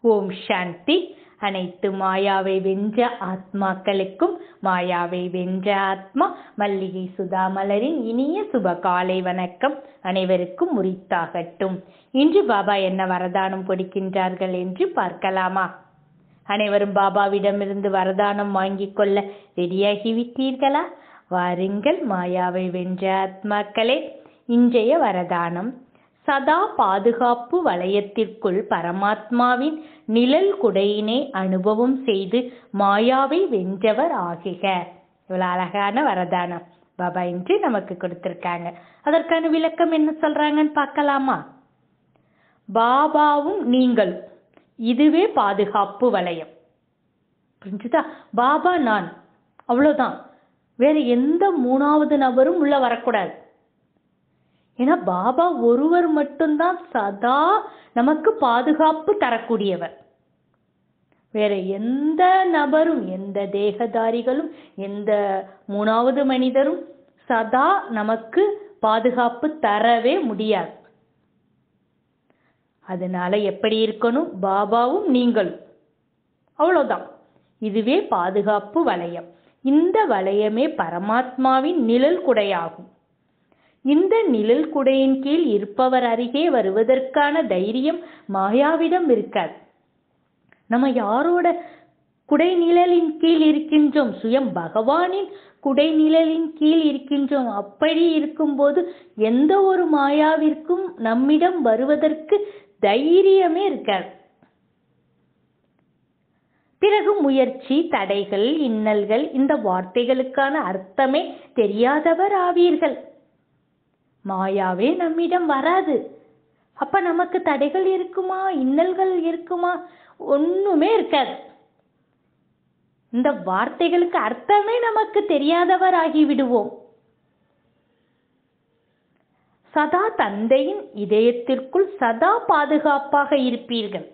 ஓம் சாந்தி அனைத்து மாயாவை வென்ற ஆத்மாக்களுக்கும் மாயாவை வென்ற ஆத்மா மல்லிகை சுதாமலரின் இனிய சுப காலை வணக்கம் அனைவருக்கும் உரித்தாகட்டும் இன்று பாபா என்ன வரதானம் கொடுக்கின்றார்கள் என்று பார்க்கலாமா அனைவரும் பாபாவிடமிருந்து வரதானம் வாங்கிக் கொள்ள ரெடியாகிவிட்டீர்களா வாருங்கள் மாயாவை வென்ற ஆத்மாக்களே இன்றைய வரதானம் சதா பாதுகாப்பு வளையத்திற்குள் பரமாத்மாவின் நிழல் குடையினை அனுபவம் செய்து மாயாவை வென்றவர் ஆகுக இவ்வளவு அழகான வரதானம் பாபா இன்று நமக்கு கொடுத்திருக்காங்க அதற்கான விளக்கம் என்ன சொல்றாங்கன்னு பார்க்கலாமா பாபாவும் நீங்களும் இதுவே பாதுகாப்பு வளையம் புரிஞ்சுதா பாபா நான் அவ்வளவுதான் வேற எந்த மூணாவது நபரும் உள்ள வரக்கூடாது ஏன்னா பாபா ஒருவர் மட்டும்தான் சதா நமக்கு பாதுகாப்பு தரக்கூடியவர் வேற எந்த நபரும் எந்த தேகதாரிகளும் எந்த மூணாவது மனிதரும் சதா நமக்கு பாதுகாப்பு தரவே முடியாது அதனால எப்படி இருக்கணும் பாபாவும் நீங்களும் அவ்வளவுதான் இதுவே பாதுகாப்பு வளையம் இந்த வளையமே பரமாத்மாவின் நிழல் குடையாகும் இந்த நிழல் குடையின் கீழ் இருப்பவர் அருகே வருவதற்கான தைரியம் மாயாவிடம் இருக்காது நம்ம யாரோட குடை நிழலின் கீழ் இருக்கின்றோம் சுயம் பகவானின் குடை நிழலின் கீழ் இருக்கின்றோம் அப்படி இருக்கும்போது எந்த ஒரு மாயாவிற்கும் நம்மிடம் வருவதற்கு தைரியமே இருக்காது பிறகு முயற்சி தடைகள் இன்னல்கள் இந்த வார்த்தைகளுக்கான அர்த்தமே தெரியாதவர் ஆவீர்கள் மாயாவே நம்மிடம் வராது அப்ப நமக்கு தடைகள் இருக்குமா இன்னல்கள் இருக்குமா ஒண்ணுமே இருக்காது இந்த வார்த்தைகளுக்கு அர்த்தமே நமக்கு தெரியாதவர் ஆகிவிடுவோம் சதா தந்தையின் இதயத்திற்குள் சதா பாதுகாப்பாக இருப்பீர்கள்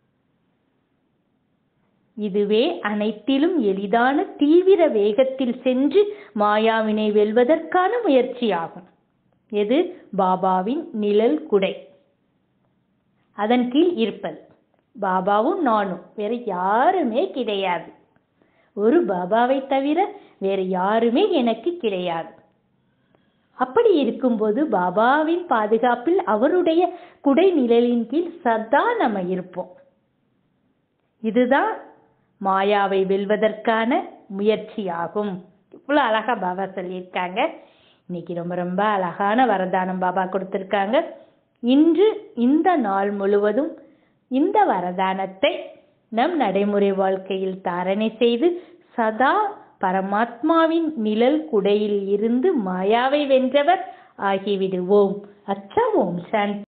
இதுவே அனைத்திலும் எளிதான தீவிர வேகத்தில் சென்று மாயாவினை வெல்வதற்கான முயற்சியாகும் எது பாபாவின் நிழல் குடை அதன் கீழ் இருப்பது பாபாவும் நானும் வேற யாருமே கிடையாது ஒரு பாபாவை தவிர வேற யாருமே எனக்கு கிடையாது அப்படி இருக்கும்போது பாபாவின் பாதுகாப்பில் அவருடைய குடை நிழலின் கீழ் சதா நம்ம இருப்போம் இதுதான் மாயாவை வெல்வதற்கான முயற்சியாகும் இவ்வளோ அழகா பாபா சொல்லியிருக்காங்க இன்னைக்கு ரொம்ப ரொம்ப அழகான வரதானம் பாபா கொடுத்துருக்காங்க இன்று இந்த நாள் முழுவதும் இந்த வரதானத்தை நம் நடைமுறை வாழ்க்கையில் தாரணை செய்து சதா பரமாத்மாவின் நிழல் குடையில் இருந்து மாயாவை வென்றவர் ஆகிவிடுவோம் அச்சா ஓம் சாந்தி